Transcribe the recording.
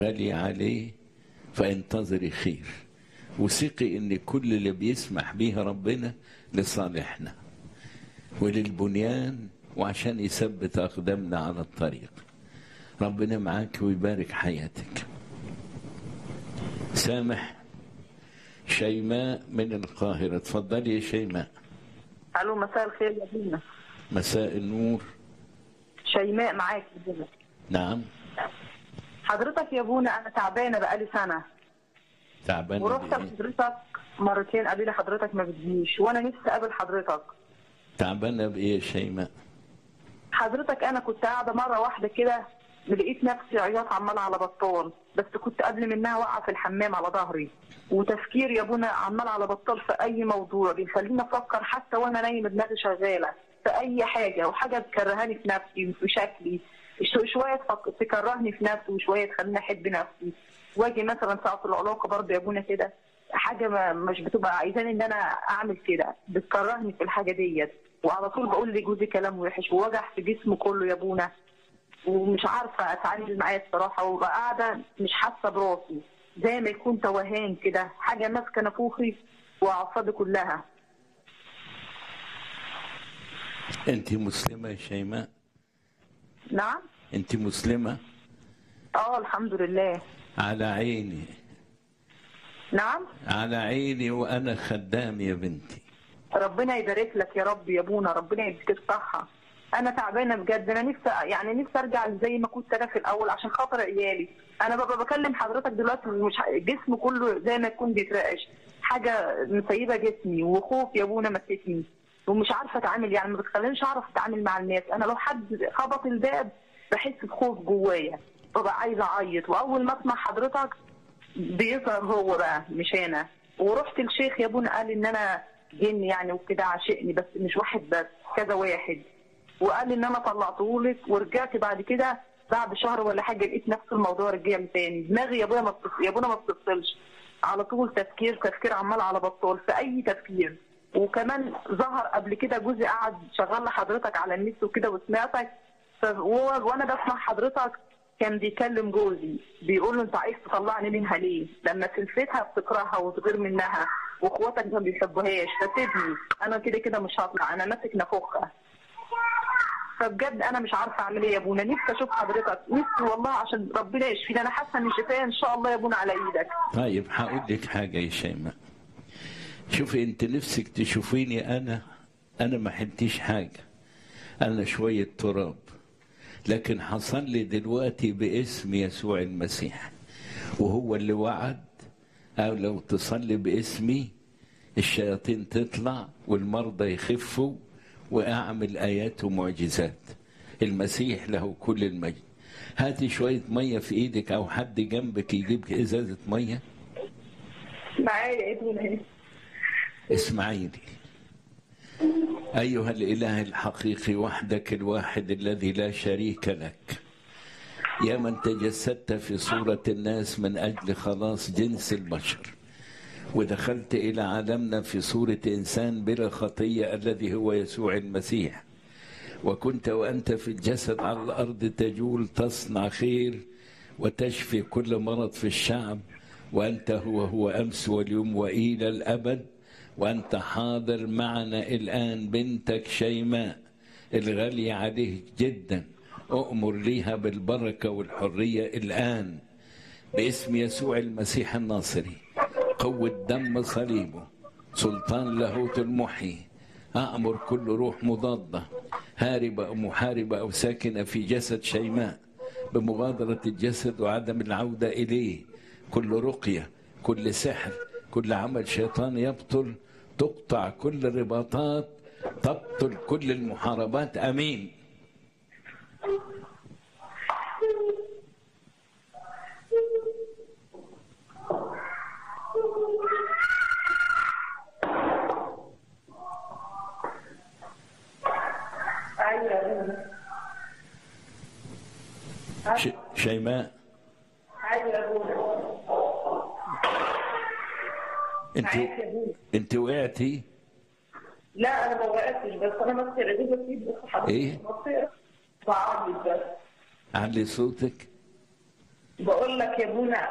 غالي عليه فانتظري خير وثقي ان كل اللي بيسمح بيه ربنا لصالحنا وللبنيان وعشان يثبت اقدامنا على الطريق ربنا معاك ويبارك حياتك سامح شيماء من القاهرة اتفضلي يا شيماء الو مساء الخير يا دينا مساء النور شيماء معاك يا دينا نعم حضرتك يا بونا انا تعبانه بقالي سنه تعبانة ورحت بإيه؟ لحضرتك مرتين قبل حضرتك ما بتجيش وانا نفسي اقابل حضرتك تعبانة بإيه يا شيماء حضرتك انا كنت قاعده مره واحده كده لقيت نفسي عياط عمال على بطال بس كنت قبل منها واقعه في الحمام على ظهري وتفكير يا بونا عمال على بطال في اي موضوع بيخليني افكر حتى وانا نايمه دماغي شغاله في اي حاجه وحاجه تكرهاني في نفسي في شكلي شو- شويه تفك- تكرهني في نفسي وشويه تخليني احب نفسي واجي مثلا ساعه العلاقه برضه يا بونا كده حاجه ما مش بتبقى عايزاني ان انا اعمل كده بتكرهني في الحاجه ديت وعلى طول بقول لجوزي كلام وحش ووجع في جسمي كله يا بونا ومش عارفه اتعامل معاه الصراحه وببقى قاعده مش حاسه براسي زي ما يكون توهان كده حاجه ماسكه نافوخي واعصابي كلها أنت مسلمة يا شيماء نعم أنت مسلمة اه الحمد لله على عيني نعم على عيني وأنا خدام يا بنتي ربنا يبارك لك يا رب يا ابونا ربنا يديك الصحه انا تعبانه بجد انا نفسي يعني نفسي ارجع زي ما كنت انا في الاول عشان خاطر عيالي انا ببقى بكلم حضرتك دلوقتي مش جسمي كله زي ما يكون بيترعش حاجه مسيبه جسمي وخوف يا ابونا مسكني ومش عارفه اتعامل يعني ما بتخلينيش اعرف اتعامل مع الناس انا لو حد خبط الباب بحس بخوف جوايا ببقى عايزه اعيط واول ما اسمع حضرتك بيظهر هو بقى مش انا ورحت الشيخ يا ابونا قال ان انا جن يعني وكده عاشقني بس مش واحد بس كذا واحد وقال لي ان انا طلعته لك ورجعت بعد كده بعد شهر ولا حاجه لقيت نفس الموضوع رجع لي تاني دماغي يا ابويا ما بتص... يا ابونا ما بتفصلش على طول تفكير تفكير عمال على بطال في اي تفكير وكمان ظهر قبل كده جوزي قعد شغال لحضرتك على النت وكده وسمعتك ف... و- وانا بسمع حضرتك كان بيكلم جوزي بيقول له انت عايز تطلعني منها ليه؟ لما سلفتها بتكرهها وتغير منها واخواتك ما بيحبوهاش فسيبني انا كده كده مش هطلع انا ماسك نافوخها فبجد انا مش عارفه اعمل ايه يا ابونا نفسي اشوف حضرتك نفسي والله عشان ربنا يشفيني انا حاسه ان الشفاء ان شاء الله يا ابونا على ايدك طيب هقول لك حاجة يا شيماء شوفي انت نفسك تشوفيني انا انا ما حلتيش حاجة انا شوية تراب لكن حصل لي دلوقتي باسم يسوع المسيح وهو اللي وعد او لو تصلي باسمي الشياطين تطلع والمرضى يخفوا واعمل ايات ومعجزات المسيح له كل المجد هاتي شوية مية في ايدك او حد جنبك يجيب ازازة مية معايا يا ابونا اسمعيني أيها الإله الحقيقي وحدك الواحد الذي لا شريك لك يا من تجسدت في صورة الناس من أجل خلاص جنس البشر ودخلت إلى عالمنا في صورة إنسان بلا خطية الذي هو يسوع المسيح وكنت وأنت في الجسد على الأرض تجول تصنع خير وتشفي كل مرض في الشعب وأنت هو هو أمس واليوم وإلى الأبد وأنت حاضر معنا الآن بنتك شيماء الغالية عليه جدا أؤمر ليها بالبركة والحرية الآن باسم يسوع المسيح الناصري قوة دم صليبه سلطان لاهوت المحيي أأمر كل روح مضادة هاربة أو محاربة أو ساكنة في جسد شيماء بمغادرة الجسد وعدم العودة إليه كل رقية كل سحر كل عمل شيطان يبطل تقطع كل الرباطات تبطل كل المحاربات أمين ايوه يا ابونا ش... شيماء ايوه يا ابونا انت معاك يا ابونا انت وقعتي لا انا ما وقفتش بس انا ماسكه العجوزه في ايد بس حضرتك إيه؟ منطقه بعض بس علي صوتك بقول لك يا ابونا